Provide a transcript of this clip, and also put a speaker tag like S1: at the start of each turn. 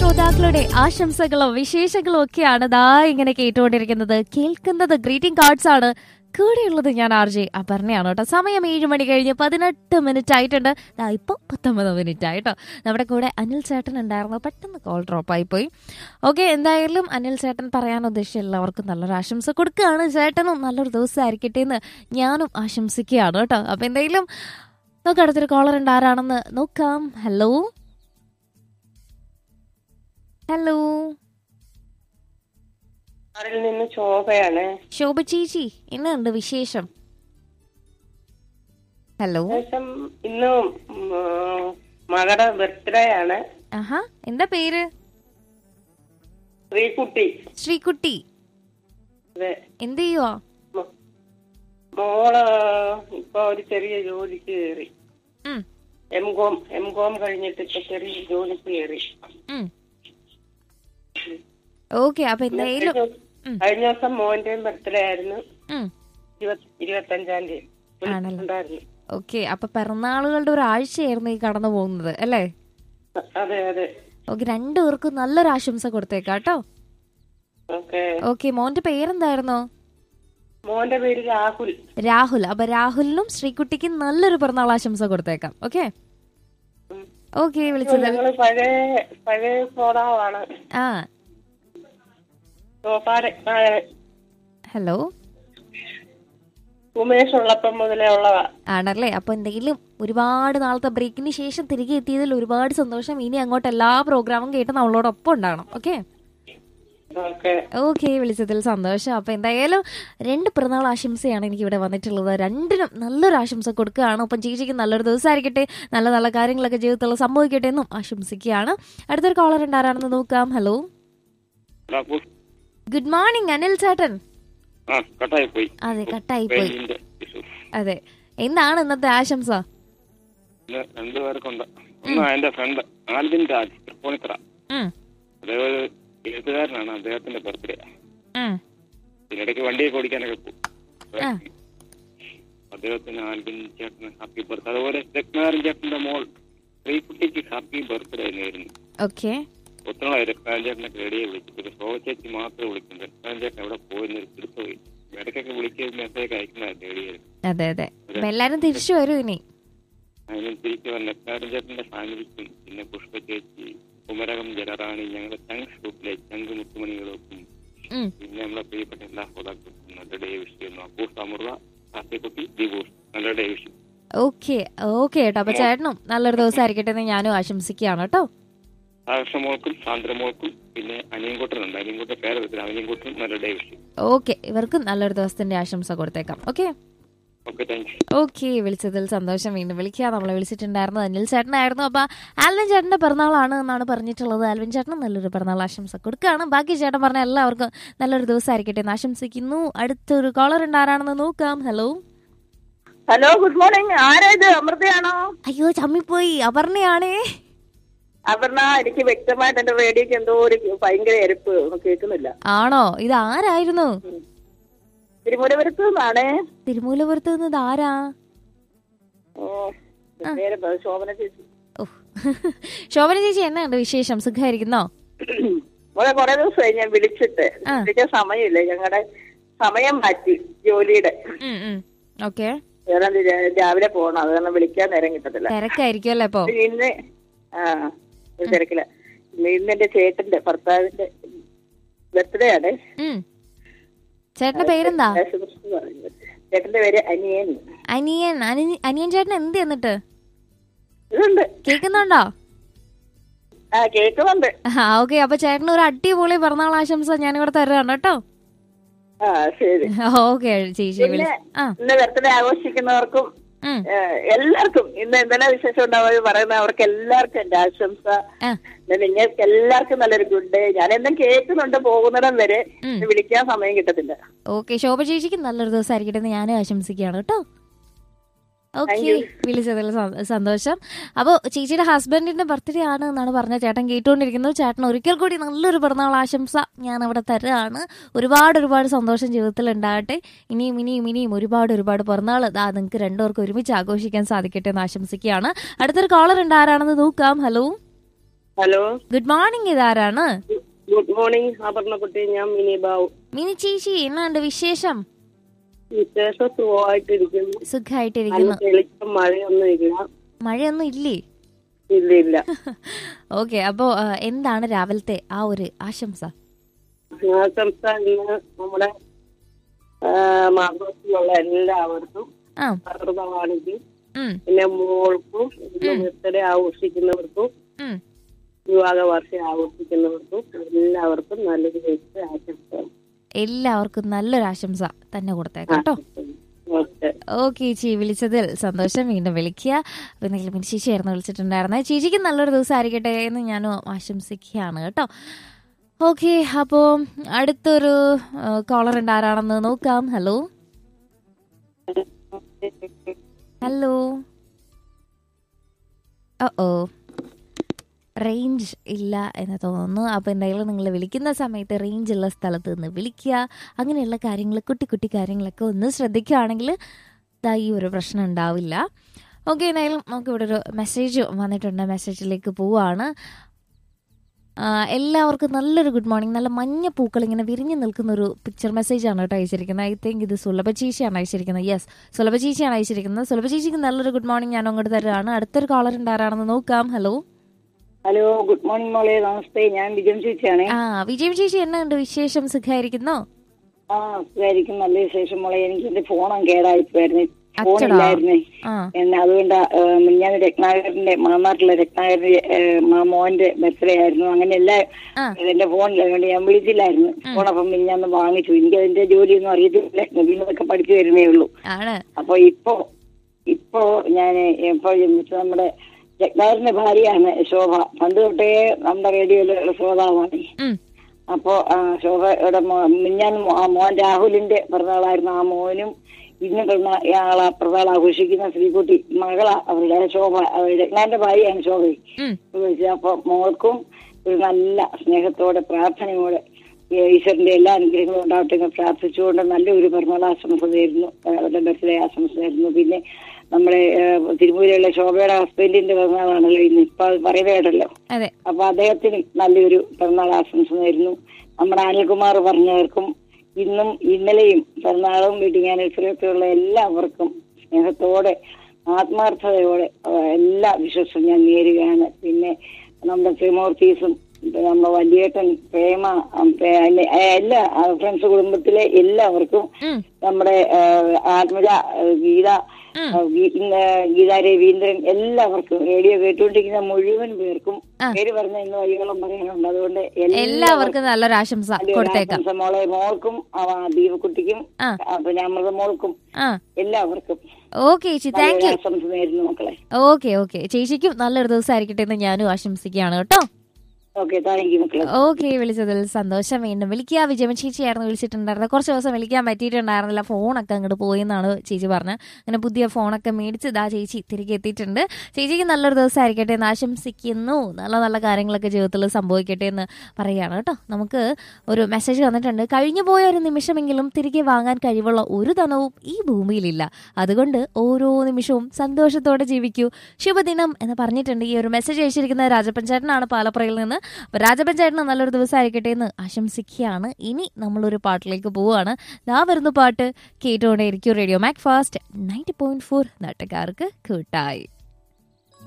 S1: ശ്രോതാക്കളുടെ ആശംസകളോ വിശേഷങ്ങളോ ഒക്കെയാണ് ദാ ഇങ്ങനെ കേട്ടുകൊണ്ടിരിക്കുന്നത് കേൾക്കുന്നത് ഗ്രീറ്റിംഗ് കാർഡ്സ് ആണ് കൂടെയുള്ളത് ഞാൻ ആർ ജെ അപർണയാണ് കേട്ടോ സമയം ഏഴ് മണി കഴിഞ്ഞ് പതിനെട്ട് മിനിറ്റ് ആയിട്ടുണ്ട് ദാ ഇപ്പൊ പത്തൊമ്പത് മിനിറ്റ് ആയിട്ടോ നമ്മുടെ കൂടെ അനിൽ ചേട്ടൻ ഉണ്ടായിരുന്നു പെട്ടെന്ന് കോൾ ഡ്രോപ്പ് ആയി പോയി ഓക്കെ എന്തായാലും അനിൽ ചേട്ടൻ പറയാൻ ഉദ്ദേശിച്ച എല്ലാവർക്കും നല്ലൊരു ആശംസ കൊടുക്കുകയാണ് ചേട്ടനും നല്ലൊരു ദിവസം ആയിരിക്കട്ടെ എന്ന് ഞാനും ആശംസിക്കുകയാണ് കേട്ടോ അപ്പൊ എന്തായാലും നമുക്ക് അടുത്തൊരു കോളർ ഉണ്ട് ആരാണെന്ന് നോക്കാം ഹലോ ഹലോ
S2: ആറിൽ നിന്ന് ശോഭയാണ്
S1: ശോഭ ചേച്ചി എന്നുണ്ട് വിശേഷം ഹലോ
S2: ശേഷം ഇന്ന് ഉം, ആ, മകളുടെ ബർത്ത്ഡേ ആണ്
S1: ആഹാ എന്താ പേര്
S2: ശ്രീകുട്ടി
S1: ശ്രീകുട്ടി
S2: അതെ
S1: എന്ത് ചെയ്യുവാ
S2: മ- മോള് ഇപ്പൊ ഒരു ചെറിയ ജോലിക്ക് കയറി
S1: ഉം,
S2: എം കോം എം കോം കഴിഞ്ഞിട്ട് ഇപ്പൊ ചെറിയ ജോലിക്ക് കയറി
S1: ഉം. ഓക്കെ അപ്പൊ എന്തായാലും ഉം.
S2: കഴിഞ്ഞ ദിവസം മോന്റെയും ബർത്ത്ഡേ ആയിരുന്നു
S1: ഉം,
S2: ഇരുപത്തി ഇരുപത്തഞ്ചാം തീയതി
S1: ആണല്ലോ.
S2: ഉണ്ടായിരുന്നു
S1: ഓക്കെ അപ്പൊ പിറന്നാളുകളുടെ ഒരാഴ്ചയായിരുന്നു ഈ കടന്നു പോകുന്നത് അല്ലേ
S2: അതെ അതെ
S1: ഓക്കെ രണ്ടുപേർക്കും നല്ലൊരു ആശംസ കൊടുത്തേക്കാം കേട്ടോ
S2: ഓക്കെ
S1: ഓക്കെ മോന്റെ പേരെന്തായിരുന്നോ
S2: മോന്റെ പേര് രാഹുൽ
S1: രാഹുൽ അപ്പൊ രാഹുലിനും ശ്രീകുട്ടിക്കും നല്ലൊരു പിറന്നാൾ ആശംസ കൊടുത്തേക്കാം ഓക്കെ
S2: ഉം.
S1: ഓക്കെ വിളിച്ചത്
S2: ഞങ്ങള് പഴയ പഴയ ശ്രോതാവാണ്
S1: ആ
S2: സോഫാരെ ആ,
S1: ഹലോ
S2: ഉമേഷ് ഉള്ളപ്പം മുതലേ ഉള്ളതാ
S1: ആണല്ലേ അപ്പൊ എന്തെങ്കിലും ഒരുപാട് നാളത്തെ ബ്രേക്കിന് ശേഷം തിരികെ എത്തിയതിൽ ഒരുപാട് സന്തോഷം ഇനി അങ്ങോട്ട് എല്ലാ പ്രോഗ്രാമും കേട്ട് നമ്മളോടൊപ്പം ഉണ്ടാകണം ഓക്കെ
S2: ഓക്കെ
S1: ഓക്കെ വിളിച്ചതിൽ സന്തോഷം അപ്പൊ എന്തായാലും രണ്ട് പിറന്നാൾ ആശംസയാണ് എനിക്ക് ഇവിടെ വന്നിട്ടുള്ളത് രണ്ടിനും നല്ലൊരു ആശംസ കൊടുക്കുകയാണ് ഒപ്പം ചേച്ചിക്ക് നല്ലൊരു ദിവസമായിരിക്കട്ടെ നല്ല നല്ല കാര്യങ്ങളൊക്കെ ജീവിതത്തിൽ സംഭവിക്കട്ടെ എന്നും ആശംസിക്കുകയാണ് അടുത്തൊരു കോളർ ഉണ്ടാരാണെന്ന് നോക്കാം ഹലോ ഗുഡ് മോർണിംഗ് അനിൽ ചേട്ടൻ
S3: ആ കട്ടായി പോയി
S1: അതെ കട്ടായി പോയി
S3: റേഞ്ചിന്റെ issue.
S1: അതെ എന്താണ് ഇന്നത്തെ ആശംസ
S3: ഇത് രണ്ടു പേർക്കുണ്ട് ഒന്ന് എന്റെ ഫ്രണ്ട് ആൽബിൻ രാജ് തൃപ്പൂണിത്തറ
S1: ഉം,
S3: അദ്ദേഹം ഒരു എഴുത്തുകാരനാണ് അദ്ദേഹത്തിന്റെ ബർത്ത്ഡേ
S1: ഉം.
S3: ഇതിനിടയ്ക്ക് വണ്ടിയൊക്കെ ഓടിക്കാനൊക്കെ പോകും
S1: ആ.
S3: അദ്ദേഹത്തിന് ആൽബിൻ ചേട്ടന് ഹാപ്പി ബർത്ത് അതുപോലെ രത്നാരൻ ചേട്ടന്റെ മോൾ ശ്രീകുട്ടിക്ക് ഹാപ്പി ബർത്ത്ഡേ ആയിരുന്നു
S1: ഓക്കെ
S3: ഒത്തണ രത്നാരൻ ചേട്ടനൊക്കെ റെഡിയെ വിളിച്ചു പിന്നെ ശോഭ ചേച്ചി മാത്രമേ വിളിക്കും രത്നാരൻ ചേട്ടൻ എവിടെ പോയെന്നൊരു പിടുത്തപോയി ഇടയ്ക്കൊക്കെ വിളിക്കുക മെസ്സേജ് അയക്കുന്നതായിരുന്നു റെഡിയായിരുന്നു
S1: അതെ അതെ അപ്പൊ എല്ലാരും തിരിച്ചു വരും ഇനി
S3: അതിന് തിരിച്ചു വന്ന രത്നാരൻ ചേട്ടന്റെ ഫാമിലിക്കും പിന്നെ പുഷ്പ ചേച്ചി കുമരകം ജലറാണി ഞങ്ങളുടെ ചങ്സ് ഗ്രൂപ്പിലെ ചങ്ക് മുത്തുമണികൾക്കും
S1: ഉം.
S3: പിന്നെ നമ്മളെ പ്രിയപ്പെട്ട എല്ലാ ശ്രോതാക്കൾക്കും നല്ല ഡേ വിഷ് ചെയ്യുന്നു അപ്പൂസ് അമൃത കാത്തിക്കുട്ടി ദിബൂസ് നല്ല ഡേ വിഷ്
S1: ഓക്കെ ഓക്കെ കേട്ടോ അപ്പൊ ചേട്ടനും നല്ലൊരു ദിവസം ആയിരിക്കട്ടെ എന്ന് ഞാനും ആശംസിക്കുകയാണ് കേട്ടോ
S3: ആകർഷമോൾക്കും സാന്ദ്രമോൾക്കും പിന്നെ അനിയൻകുട്ടനുണ്ട് അനിയൻകുട്ടൻ പേരെടുത്തില്ല അനിയൻകുട്ടനും നല്ല ഡേ വിഷ്
S1: ഓക്കെ ഇവർക്കും നല്ലൊരു ദിവസത്തിന്റെ ആശംസ കൊടുത്തേക്കാം okay
S3: okay thank you
S1: okay വിളിച്ചതിൽ സന്തോഷം വീണ്ടും വിളിക്കുക നമ്മളെ വിളിച്ചിട്ടുണ്ടായിരുന്നു അനിൽ ചേട്ടനായിരുന്നു അപ്പൊ ആൽവിൻ ചേട്ടന്റെ പിറന്നാളാണ് എന്നാണ് പറഞ്ഞിട്ടുള്ളത് ആൽവിൻ ചേട്ടനും നല്ലൊരു പിറന്നാൾ ആശംസ കൊടുക്കുകയാണ് ബാക്കി ചേട്ടൻ പറഞ്ഞ എല്ലാവർക്കും നല്ലൊരു ദിവസം ആയിരിക്കട്ടെ എന്ന് ആശംസിക്കുന്നു അടുത്തൊരു കോളർ ഉണ്ട് ആരാണെന്ന് നോക്കാം ഹലോ
S2: ഹലോ ഗുഡ് മോർണിംഗ് ആരാ ഇത് അമൃതയാണോ
S1: അയ്യോ ചമ്മിപ്പോയി അപർണയാണേ
S2: അപർണ എനിക്ക് വ്യക്തമായിട്ട് എന്റെ റേഡിയോക്ക് എന്തോ ഒരു ഭയങ്കര എരിപ്പ് ഒന്നും കേൾക്കുന്നില്ല
S1: ആണോ ഇത് ആരായിരുന്നു
S2: തിരുമുലപുരത്ത് നിന്നാണേ
S1: തിരുമൂലപുരത്ത് നിന്ന് ആരാ
S2: ഓ പേര് പ- ശോഭന ചേച്ചി
S1: ഓ ശോഭന ചേച്ചി എന്നാണ്ട് വിശേഷം സുഖമായിരിക്കുന്നോ
S2: മോളെ കുറെ ദിവസമായി ഞാൻ വിളിച്ചിട്ട്
S1: ആ.
S2: വിളിക്കാൻ സമയമില്ല ഞങ്ങളുടെ സമയം മാറ്റി ജോലിയുടെ
S1: ഓക്കെ
S2: ഏതാണ്ട് രാ- രാവിലെ പോകണം അത് കാരണം വിളിക്കാൻ നേരം കിട്ടത്തില്ല
S1: തിരക്കായിരിക്കും അല്ലേ ഇപ്പൊ
S2: ഇന്ന് ആ ഒരു തിരക്കില്ല ഇന്ന് എന്റെ ചേട്ടന്റെ ഭർത്താവിന്റെ ബർത്ത്ഡേ ആണ്
S1: ഉം. ചേട്ടന്റെ പേരെന്താ
S2: യേശുക്രിസ്തു പറയുന്നത്. ചേട്ടന്റെ പേര് അനിയൻ
S1: അനിയൻ അനി- അനിയൻ ചേട്ടൻ എന്ത് എന്നിട്ട്
S2: ഇതുണ്ട്
S1: കേൾക്കുന്നുണ്ടോ
S2: ആ കേൾക്കുന്നുണ്ട്
S1: ആ ഓക്കെ അപ്പൊ ചേട്ടന് ഒരു അടിപൊളി പിറന്നാൾ ആശംസ ഞാനിവിടെ തരാണ് കേട്ടോ
S2: ആ ശരി
S1: ഓക്കെ ചേച്ചി
S2: പിന്നെ
S1: വിളിച്ചു ആ
S2: ഇന്ന് ബർത്ത്ഡേ ആഘോഷിക്കുന്നവർക്കും
S1: ഉം.
S2: ഏ, എല്ലാവർക്കും ഇന്ന് എന്തെല്ലാം വിശേഷം ഉണ്ടാവും പറയുന്ന അവർക്ക് എല്ലാവർക്കും എന്റെ ആശംസ
S1: ആ.
S2: പിന്നെ നിങ്ങൾക്ക് എല്ലാവർക്കും നല്ലൊരു ഗുഡ് ഡേ ഞാൻ എന്നും കേൾക്കുന്നുണ്ട് പോകുന്നിടം വരെ
S1: ഉം.
S2: വിളിക്കാൻ സമയം കിട്ടത്തില്ല
S1: ഓക്കെ ശോഭ ചേച്ചിക്ക് നല്ലൊരു ദിവസം ആയിരിക്കട്ടെ എന്ന് ഞാനും ആശംസിക്കുകയാണ് കേട്ടോ ഓക്കെ
S2: you.
S1: വിളിച്ചതിൽ സ- സന്തോഷം അപ്പോൾ ചേച്ചിയുടെ ഹസ്ബൻഡിന്റെ ബർത്ത്ഡേ ആണ് എന്നാണ് പറഞ്ഞ ചേട്ടൻ കേട്ടുകൊണ്ടിരിക്കുന്നത് ചേട്ടൻ ഒരിക്കൽ കൂടി നല്ലൊരു പിറന്നാൾ ആശംസ ഞാൻ അവിടെ തരുകയാണ് ഒരുപാട് ഒരുപാട് സന്തോഷം ജീവിതത്തിൽ ഉണ്ടാകട്ടെ ഇനിയും ഇനിയും ഇനിയും ഒരുപാട് ഒരുപാട് പിറന്നാൾ ദാ നിങ്ങൾക്ക് രണ്ടുപേർക്ക് ഒരുമിച്ച് ആഘോഷിക്കാൻ സാധിക്കട്ടെ എന്ന് ആശംസിക്കുകയാണ് അടുത്തൊരു കോളർ ഉണ്ട് ആരാണെന്ന് നോക്കാം ഹലോ
S2: ഹലോ
S1: ഗുഡ് മോർണിംഗ് ഇതാരാണ്
S2: ഗുഡ് മോർണിംഗ് അപർണക്കുട്ടി ഞാൻ മിനി ബാബു
S1: മിനി ചേച്ചി എന്നാണ്ട് വിശേഷം
S2: വിശേഷം സുഖമായിട്ടിരിക്കുന്നു നല്ല
S1: സുഖമായിട്ടിരിക്കുന്നു
S2: തെളിച്ചം മഴയൊന്നും ഇല്ല
S1: മഴയൊന്നും ഇല്ലേ
S2: ഇല്ല ഇല്ല
S1: ഓക്കെ അപ്പോ ആ, എന്താണ് രാവിലത്തെ ആ ഒരു ആശംസ
S2: ആശംസ ഇന്ന് നമ്മുടെ മാതൃത്തിലുള്ള എല്ലാവർക്കും
S1: ആ
S2: പ്രകൃതവാണിക്കും
S1: ഉം
S2: പിന്നെ മോൾക്കും ഇന്ന് ബർത്ത്ഡേ ആഘോഷിക്കുന്നവർക്കും
S1: ഉം
S2: വിവാഹ വർഷം ആഘോഷിക്കുന്നവർക്കും എല്ലാവർക്കും നല്ലൊരു ദിവസത്തെ ആശംസ
S1: എല്ലാവർക്കും നല്ലൊരു ആശംസ തന്നെ കൊടുത്തേക്കാം കേട്ടോ
S2: ഓക്കെ
S1: ഓക്കെ ചേച്ചി വിളിച്ചതിൽ സന്തോഷം വീണ്ടും വിളിക്കുക അപ്പൊ എന്തെങ്കിലും മിനി ചേച്ചി ആയിരുന്നു വിളിച്ചിട്ടുണ്ടായിരുന്നത് ചേച്ചിക്ക് നല്ലൊരു ദിവസം ആയിരിക്കട്ടെ എന്ന് ഞാനും ആശംസിക്കുകയാണ് കേട്ടോ ഓക്കെ അപ്പോൾ അടുത്തൊരു കോളർ ഉണ്ട് ആരാണെന്ന് നോക്കാം ഹലോ ഹലോ ഓ റേഞ്ച് ഇല്ല എന്ന് തോന്നുന്നു അപ്പോൾ എന്തായാലും നിങ്ങൾ വിളിക്കുന്ന സമയത്ത് റേഞ്ച് ഉള്ള സ്ഥലത്ത് നിന്ന് വിളിക്കുക അങ്ങനെയുള്ള കാര്യങ്ങൾ കുട്ടി കുട്ടി കാര്യങ്ങളൊക്കെ ഒന്ന് ശ്രദ്ധിക്കുകയാണെങ്കിൽ ദാ ഈ ഒരു പ്രശ്നം ഉണ്ടാവില്ല ഓക്കെ എന്തായാലും നമുക്ക് ഇവിടെ ഒരു മെസ്സേജ് വന്നിട്ടുണ്ട് മെസ്സേജിലേക്ക് പോവാണ് ആ, എല്ലാവർക്കും നല്ലൊരു ഗുഡ് മോർണിംഗ് നല്ല മഞ്ഞ പൂക്കൾ ഇങ്ങനെ വിരിഞ്ഞു നിൽക്കുന്ന ഒരു പിക്ചർ മെസ്സേജ് ആണ് കേട്ടോ അയച്ചിരിക്കുന്നത് ഐ തിങ്ക് ഇത് സുലഭ ചേച്ചിയാണ് അയച്ചിരിക്കുന്നത് യെസ് സുലഭ ചേച്ചിയാണ് അയച്ചിരിക്കുന്നത് സുലഭ ചേച്ചിക്ക് നല്ലൊരു ഗുഡ് മോർണിംഗ് ഞാൻ അങ്ങോട്ട് തരുകയാണ് അടുത്തൊരു കോളർ ഉണ്ടാരാണെന്ന് നോക്കാം ഹലോ
S2: ഹലോ ഗുഡ് മോർണിംഗ് മോളെ നമസ്തേ ഞാൻ വിജയം ചേച്ചിയാണേ
S1: ആ വിജയം ചേച്ചി എന്നാണ്ട് വിശേഷം സുഖമായിരിക്കുന്നോ
S2: ആ സുഖായിരിക്കും നല്ല വിശേഷം മോളെ എനിക്ക് എന്റെ ഫോണും കേടായിപ്പോയിരുന്നു
S1: അച്ചടാ.
S2: ഫോണില്ലായിരുന്നേ
S1: ആ
S2: എന്നെ അതുകൊണ്ട് ഞാൻ രത്നാകരന്റെ മാന്നാട്ടിലെ രത്നാകരന്റെ ഏഹ്, മാ- മോന്റെ ബർത്ത്ഡേ ആയിരുന്നു അങ്ങനെ എല്ലാ
S1: ആ.
S2: എന്റെ ഫോണിലായതുകൊണ്ട് ഞാൻ വിളിച്ചില്ലായിരുന്നു ഫോൺ അപ്പം മിഞ്ഞാന്ന് വാങ്ങിച്ചു എനിക്ക് അതിന്റെ ജോലിയൊന്നും അറിയത്തില്ല നവീനതൊക്കെ പഠിച്ചു വരുന്നേ ഉള്ളൂ
S1: ആണ്
S2: അപ്പൊ ഇപ്പോ ഇപ്പോ ഞാൻ ഇപ്പൊ നമ്മുടെ രത്നാകരന്റെ ഭാര്യയാണ് ശോഭ പണ്ട് തൊട്ടേ നമ്മുടെ റേഡിയോയിലുള്ള ശ്രോതാവാണ്
S1: ഉം.
S2: അപ്പോ ആ, ശോഭയുടെ മോ- മിഞ്ഞാന്ന് മോ- ആ മോൻ രാഹുലിന്റെ പിറന്നാളായിരുന്നു ആ മോനും ഇന്ന് പിറന്ന ആളാ പിറന്നാൾ ആഘോഷിക്കുന്ന ശ്രീകുട്ടി മകളാ അവരുടെ ശോഭ അവരുടെ രത്നാന്റെ ഭാര്യയാണ് ശോഭ
S1: ഉം.
S2: വിളിച്ചത് അപ്പൊ മോൾക്കും ഒരു നല്ല സ്നേഹത്തോടെ പ്രാർത്ഥനയോടെ ഈ ഈശ്വരന്റെ എല്ലാ അനുഗ്രഹങ്ങളും ഉണ്ടാവട്ടെ എന്ന് പ്രാർത്ഥിച്ചുകൊണ്ട് നല്ലൊരു പിറന്നാൾ ആശംസ നേരുന്നു ഏഹ് അവരുടെ ബർത്ത്ഡേ ആശംസ നേരുന്നു പിന്നെ നമ്മുടെ ഏഹ് തിരുമൂലയുള്ള ശോഭയുടെ ഹസ്ബൻഡിന്റെ പിറന്നാളാണല്ലോ ഇന്ന് ഇപ്പൊ അത് പറയുന്നത് കേട്ടല്ലോ
S1: അതെ
S2: അപ്പൊ അദ്ദേഹത്തിന് നല്ലൊരു പിറന്നാൾ ആശംസ നേരുന്നു നമ്മുടെ അനിൽകുമാർ പറഞ്ഞവർക്കും ഇന്നും ഇന്നലെയും പിറന്നാളും വെഡിങ് ആനിവേഴ്സറി ഒക്കെ ഉള്ള എല്ലാവർക്കും സ്നേഹത്തോടെ ആത്മാർത്ഥതയോടെ ആ, എല്ലാ വിശ്വസും ഞാൻ നേരുകയാണ് പിന്നെ നമ്മുടെ ത്രിമൂർത്തീസും പിന്നെ നമ്മുടെ വലിയേട്ടൻ പ്രേമ ആ, പിന്നെ എല്ലാ ഫ്രണ്ട്സ് കുടുംബത്തിലെ എല്ലാവർക്കും
S1: ഉം.
S2: നമ്മുടെ ആ, ആത്മജ ആ, ഗീത
S1: ഉം.
S2: ആ, ഗീ- ഇന്ന് ഗീതാ രവീന്ദ്രൻ എല്ലാവർക്കും റേഡിയോ കേട്ടുകൊണ്ടിരിക്കുന്ന മുഴുവൻ പേർക്കും
S1: ആ.
S2: പേര് പറഞ്ഞ ഇന്ന് വഴികളും പറയാനുണ്ട് അതുകൊണ്ട്
S1: എല്ലാവർക്കും നല്ലൊരു ആശംസ
S2: നല്ലൊരു
S1: കൊടുത്തേക്കാം
S2: ആശംസ മോളെ മോൾക്കും ആ, ദീപക്കുട്ടിക്കും
S1: ആ.
S2: ആ, പിന്നെ അമൃത മോൾക്കും
S1: ആ
S2: എല്ലാവർക്കും
S1: ഓക്കെ ചേച്ചി താങ്ക്
S2: നല്ലൊരു
S1: യു
S2: ആശംസ നേരുന്നു മക്കളെ
S1: ഓക്കെ ഓക്കെ ചേച്ചിക്കും നല്ലൊരു ദിവസം ആയിരിക്കട്ടെ എന്ന് ഞാനും ആശംസിക്കുകയാണ് കേട്ടോ
S2: ഓക്കെ താങ്ക് യു മക്കളെ
S1: ഓക്കെ വിളിച്ചതിൽ സന്തോഷം വീണ്ടും വിളിക്കുക വിജയമൻ ചേച്ചിയായിരുന്നു വിളിച്ചിട്ടുണ്ടായിരുന്നത് കുറച്ച് ദിവസം വിളിക്കാൻ പറ്റിയിട്ടുണ്ടായിരുന്നില്ല ഫോണൊക്കെ അങ്ങോട്ട് പോയെന്നാണ് ചേച്ചി പറഞ്ഞത് അങ്ങനെ പുതിയ ഫോണൊക്കെ മേടിച്ച് ഇതാ ചേച്ചി തിരികെ എത്തിയിട്ടുണ്ട് ചേച്ചിക്ക് നല്ലൊരു ദിവസം ആയിരിക്കട്ടെ എന്ന് ആശംസിക്കുന്നു നല്ല നല്ല കാര്യങ്ങളൊക്കെ ജീവിതത്തിൽ സംഭവിക്കട്ടെ എന്ന് പറയുകയാണ് കേട്ടോ നമുക്ക് ഒരു മെസ്സേജ് വന്നിട്ടുണ്ട് കഴിഞ്ഞു പോയ ഒരു നിമിഷമെങ്കിലും തിരികെ വാങ്ങാൻ കഴിവുള്ള ഒരു ധനവും ഈ ഭൂമിയിലില്ല അതുകൊണ്ട് ഓരോ നിമിഷവും സന്തോഷത്തോടെ ജീവിക്കൂ ശുഭദിനം എന്ന് പറഞ്ഞിട്ടുണ്ട് ഈ ഒരു മെസ്സേജ് അയച്ചിരിക്കുന്ന രാജപഞ്ചായത്തിനാണ് പാലപ്പുറയിൽ നിന്ന് അപ്പൊ രാജപഞ്ചായത്തിന് നല്ലൊരു ദിവസം ആയിരിക്കട്ടെ എന്ന് ആശംസിക്കുകയാണ് ഇനി നമ്മളൊരു പാട്ടിലേക്ക് പോവുകയാണ് ദാ വരുന്ന പാട്ട് കേട്ടുകൊണ്ടേയിരിക്കും radio Mac fast ninety point four നാട്ടുകാർക്ക് കൂട്ടായി